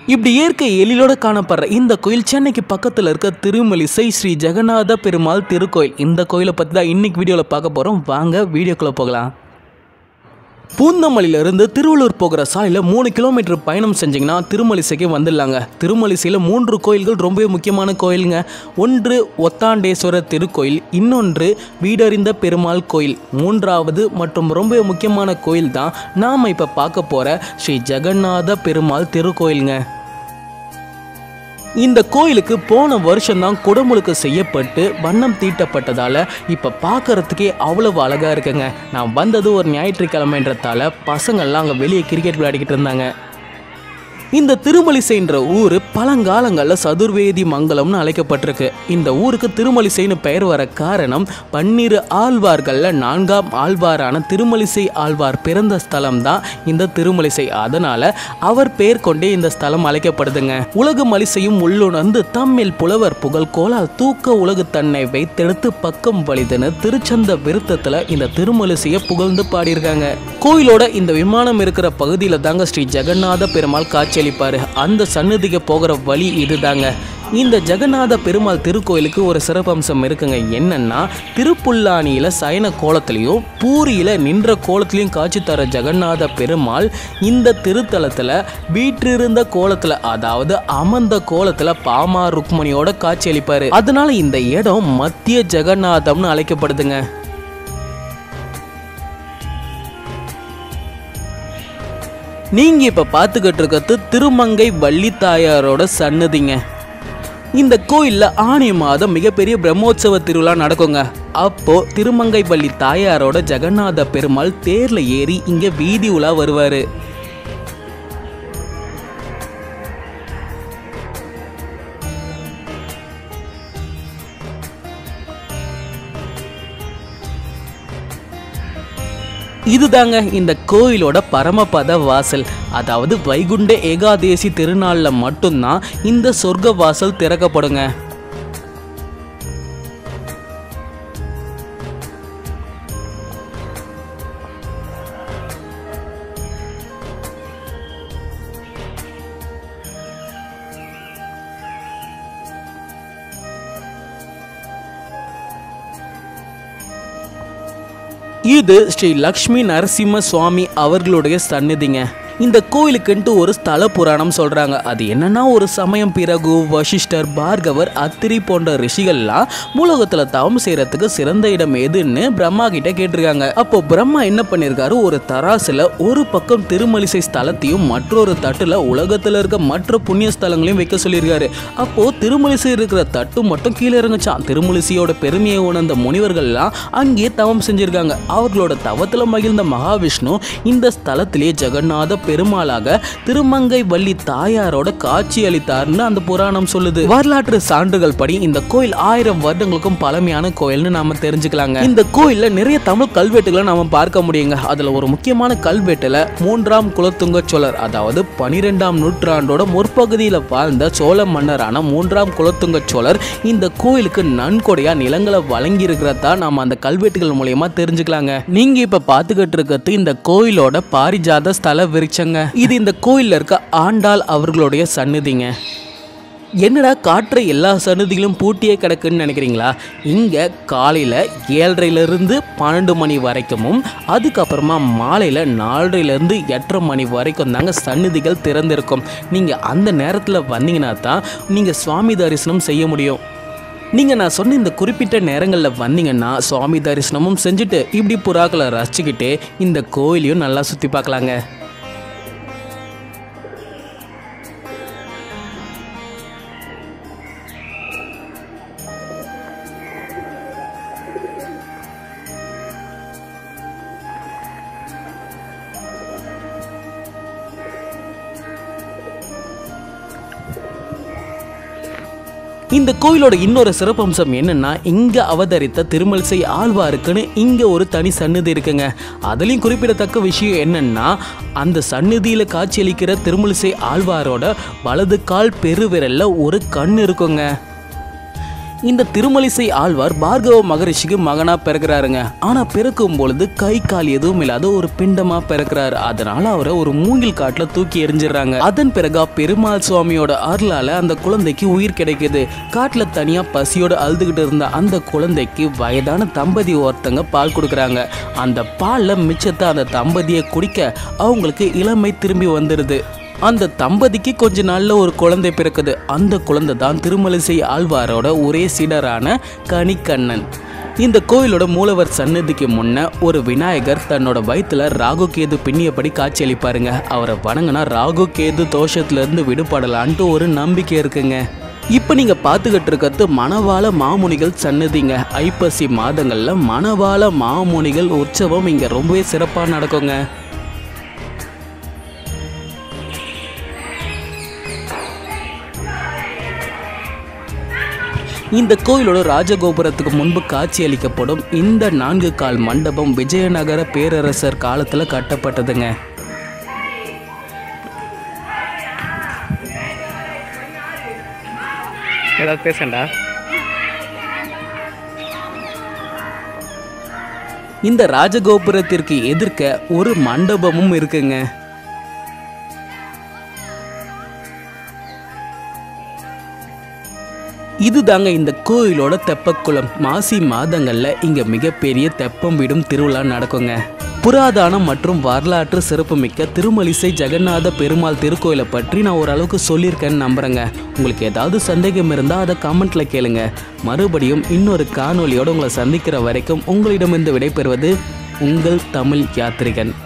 இப்படி இயற்கை எழிலோட காணப்படுற இந்த கோயில் சென்னைக்கு பக்கத்தில் இருக்க திருமலிசை ஸ்ரீ ஜெகநாத பெருமாள் திருக்கோயில் இந்த கோயிலை பற்றி தான் இன்னைக்கு வீடியோவில் பார்க்க போகிறோம் வாங்க வீடியோக்குள்ளே போகலாம் பூந்தமல்லியிலிருந்து திருவள்ளூர் போகிற சாலையில் மூணு கிலோமீட்டர் பயணம் செஞ்சிங்கன்னா திருமலிசைக்கு வந்துடலாங்க திருமலிசையில் மூன்று கோயில்கள் ரொம்பவே முக்கியமான கோயிலுங்க ஒன்று ஒத்தாண்டேஸ்வரர் திருக்கோயில் இன்னொன்று வீடறிந்த பெருமாள் கோயில் மூன்றாவது மற்றும் ரொம்ப முக்கியமான கோயில் தான் நாம் இப்போ பார்க்க போகிற ஸ்ரீ ஜெகநாத பெருமாள் திருக்கோயிலுங்க இந்த கோயிலுக்கு போன வருஷம்தான் குடமுழுக்கு செய்யப்பட்டு வண்ணம் தீட்டப்பட்டதால இப்போ பார்க்கறதுக்கே அவ்வளவு அழகா இருக்குங்க நான் வந்தது ஒரு ஞாயிற்றுக்கிழமைன்றதால பசங்கள்லாம் அங்கே வெளியே கிரிக்கெட் விளையாடிக்கிட்டு இருந்தாங்க இந்த திருமலிசைன்ற ஊர் பழங்காலங்களில் சதுர்வேதி மங்கலம்னு அழைக்கப்பட்டிருக்கு இந்த ஊருக்கு திருமலிசைன்னு பெயர் வர காரணம் பன்னிரு ஆழ்வார்களில் நான்காம் ஆழ்வாரான திருமலிசை ஆழ்வார் பிறந்த ஸ்தலம் தான் இந்த திருமலிசை அதனால அவர் பெயர் கொண்டே இந்த ஸ்தலம் அழைக்கப்படுதுங்க உலகு மலிசையும் உள்ளுணர்ந்து தம்மில் புலவர் புகழ் கோலால் தூக்க உலகு தன்னை வைத்தெடுத்து பக்கம் வலிதுன்னு திருச்சந்த விருத்தத்தில் இந்த திருமலிசையை புகழ்ந்து பாடியிருக்காங்க கோயிலோட இந்த விமானம் இருக்கிற பகுதியில் தாங்க ஸ்ரீ ஜெகநாத பெருமாள் காட்சியளிப்பார் அந்த சன்னதிக்கு போகிற வழி இதுதாங்க இந்த ஜெகநாத பெருமாள் திருக்கோயிலுக்கு ஒரு சிறப்பம்சம் இருக்குங்க என்னன்னா திருப்புல்லானியில் சயன கோலத்திலையும் பூரியில் நின்ற கோலத்திலையும் காட்சி தர ஜெகநாத பெருமாள் இந்த திருத்தலத்தில் வீற்றிருந்த கோலத்தில் அதாவது அமர்ந்த கோலத்தில் பாமா ருக்மணியோட காட்சியளிப்பார் அதனால இந்த இடம் மத்திய ஜெகநாதம்னு அழைக்கப்படுதுங்க நீங்க இப்ப பார்த்துக்கிட்டு இருக்கிறது திருமங்கை வள்ளி தாயாரோட சன்னதிங்க இந்த கோயில்ல ஆணி மாதம் மிகப்பெரிய பிரம்மோற்சவ திருவிழா நடக்குங்க அப்போ திருமங்கை வள்ளி தாயாரோட ஜெகநாத பெருமாள் தேர்ல ஏறி இங்க வீதி உலா வருவாரு இதுதாங்க இந்த கோயிலோட பரமபத வாசல் அதாவது வைகுண்ட ஏகாதேசி திருநாளில் மட்டும்தான் இந்த சொர்க்க வாசல் திறக்கப்படுங்க இது ஸ்ரீ லக்ஷ்மி நரசிம்ம சுவாமி அவர்களுடைய சந்நிதிங்க இந்த கோயிலுக்குன்ட்டு ஒரு ஸ்தல புராணம் சொல்றாங்க அது என்னன்னா ஒரு சமயம் பிறகு வசிஷ்டர் பார்கவர் அத்திரி போன்ற ரிஷிகள்லாம் மூலகத்துல தவம் செய்யறதுக்கு சிறந்த இடம் எதுன்னு பிரம்மா கிட்ட கேட்டிருக்காங்க அப்போ பிரம்மா என்ன பண்ணிருக்காரு ஒரு தராசுல ஒரு பக்கம் திருமலிசை ஸ்தலத்தையும் மற்றொரு தட்டுல உலகத்துல இருக்க மற்ற புண்ணிய ஸ்தலங்களையும் வைக்க சொல்லியிருக்காரு அப்போ திருமலிசை இருக்கிற தட்டு மட்டும் கீழே இறங்குச்சான் திருமலிசையோட பெருமையை உணர்ந்த முனிவர்கள்லாம் அங்கேயே தவம் செஞ்சிருக்காங்க அவர்களோட தவத்துல மகிழ்ந்த மகாவிஷ்ணு இந்த ஸ்தலத்திலே ஜெகநாத பெருமாளாக திருமங்கை வள்ளி தாயாரோட காட்சி அளித்தார்னு அந்த புராணம் சொல்லுது வரலாற்று சான்றுகள் படி இந்த கோயில் ஆயிரம் வருடங்களுக்கும் பழமையான கோயில்னு நாம தெரிஞ்சுக்கலாங்க இந்த கோயில்ல நிறைய தமிழ் கல்வெட்டுகளை நாம பார்க்க முடியுங்க அதுல ஒரு முக்கியமான கல்வெட்டுல மூன்றாம் குலத்துங்க சோழர் அதாவது பனிரெண்டாம் நூற்றாண்டோட முற்பகுதியில வாழ்ந்த சோழ மன்னரான மூன்றாம் குலத்துங்க சோழர் இந்த கோயிலுக்கு நன்கொடையா நிலங்களை வழங்கி இருக்கிறதா நாம அந்த கல்வெட்டுகள் மூலியமா தெரிஞ்சுக்கலாங்க நீங்க இப்ப பாத்துக்கிட்டு இருக்கிறது இந்த கோயிலோட பாரிஜாத ஸ்தல விருட்சங்க இது இந்த கோயில்ல இருக்க ஆண்டாள் அவர்களுடைய சன்னதிங்க என்னடா காற்று எல்லா சன்னதிகளும் பூட்டியே கிடக்குன்னு நினைக்கிறீங்களா இங்கே காலையில் ஏழரைலேருந்து பன்னெண்டு மணி வரைக்கும் அதுக்கப்புறமா மாலையில் நாலரைலேருந்து எட்டரை மணி வரைக்கும் தாங்க சன்னதிகள் திறந்திருக்கும் நீங்கள் அந்த நேரத்தில் வந்தீங்கன்னா தான் நீங்கள் சுவாமி தரிசனம் செய்ய முடியும் நீங்கள் நான் சொன்ன இந்த குறிப்பிட்ட நேரங்களில் வந்தீங்கன்னா சுவாமி தரிசனமும் செஞ்சுட்டு இப்படி புறாக்களை ரசிச்சுக்கிட்டு இந்த கோயிலையும் நல்லா சுற்றி பார்க்கலாங்க இந்த கோயிலோட இன்னொரு சிறப்பம்சம் என்னன்னா இங்க அவதரித்த திருமலிசை ஆழ்வாருக்குன்னு இங்க ஒரு தனி சன்னதி இருக்குங்க அதுலயும் குறிப்பிடத்தக்க விஷயம் என்னன்னா அந்த சன்னதியில காட்சியளிக்கிற திருமலிசை ஆழ்வாரோட வலது கால் பெருவிரல்ல ஒரு கண் இருக்குங்க இந்த திருமலிசை ஆழ்வார் பார்கவ மகரிஷிக்கு மகனா பிறக்கிறாருங்க ஆனா பிறக்கும் பொழுது கை கால் எதுவும் இல்லாத ஒரு பிண்டமா பிறக்கிறாரு அதனால அவரை ஒரு மூங்கில் காட்டுல தூக்கி எறிஞ்சிடுறாங்க அதன் பிறகு பெருமாள் சுவாமியோட அருளால அந்த குழந்தைக்கு உயிர் கிடைக்குது காட்டுல தனியா பசியோட அழுதுகிட்டு இருந்த அந்த குழந்தைக்கு வயதான தம்பதி ஒருத்தங்க பால் கொடுக்குறாங்க அந்த பால்ல மிச்சத்தை அந்த தம்பதியை குடிக்க அவங்களுக்கு இளமை திரும்பி வந்துடுது அந்த தம்பதிக்கு கொஞ்ச நாள்ல ஒரு குழந்தை பிறக்குது அந்த குழந்தை தான் திருமலிசை ஆழ்வாரோட ஒரே சீடரான கனிக்கண்ணன் இந்த கோயிலோட மூலவர் சன்னதிக்கு முன்ன ஒரு விநாயகர் தன்னோட வயித்துல ராகு கேது பின்னியபடி காட்சியளிப்பாருங்க அவரை வணங்கினா ராகு கேது தோஷத்துல இருந்து விடுபடலான்ட்டு ஒரு நம்பிக்கை இருக்குங்க இப்போ நீங்கள் பார்த்துக்கிட்டு இருக்கிறது மணவாள மாமுனிகள் சன்னதிங்க ஐப்பசி மாதங்களில் மணவாள மாமுனிகள் உற்சவம் இங்கே ரொம்பவே சிறப்பாக நடக்குங்க இந்த கோயிலோட ராஜகோபுரத்துக்கு முன்பு காட்சியளிக்கப்படும் இந்த நான்கு கால் மண்டபம் விஜயநகர பேரரசர் காலத்தில் கட்டப்பட்டதுங்க ஏதாவது பேசண்டா இந்த ராஜகோபுரத்திற்கு எதிர்க்க ஒரு மண்டபமும் இருக்குங்க இதுதாங்க இந்த கோயிலோட தெப்பக்குளம் மாசி மாதங்கள்ல இங்க மிகப்பெரிய தெப்பம் விடும் திருவிழா நடக்குங்க புராதனம் மற்றும் வரலாற்று சிறப்புமிக்க திருமலிசை ஜெகநாத பெருமாள் திருக்கோயிலை பற்றி நான் ஓரளவுக்கு சொல்லியிருக்கேன்னு நம்புறேங்க உங்களுக்கு ஏதாவது சந்தேகம் இருந்தால் அதை கமெண்ட்ல கேளுங்க மறுபடியும் இன்னொரு காணொளியோட உங்களை சந்திக்கிற வரைக்கும் உங்களிடமிருந்து விடைபெறுவது உங்கள் தமிழ் யாத்ரிகன்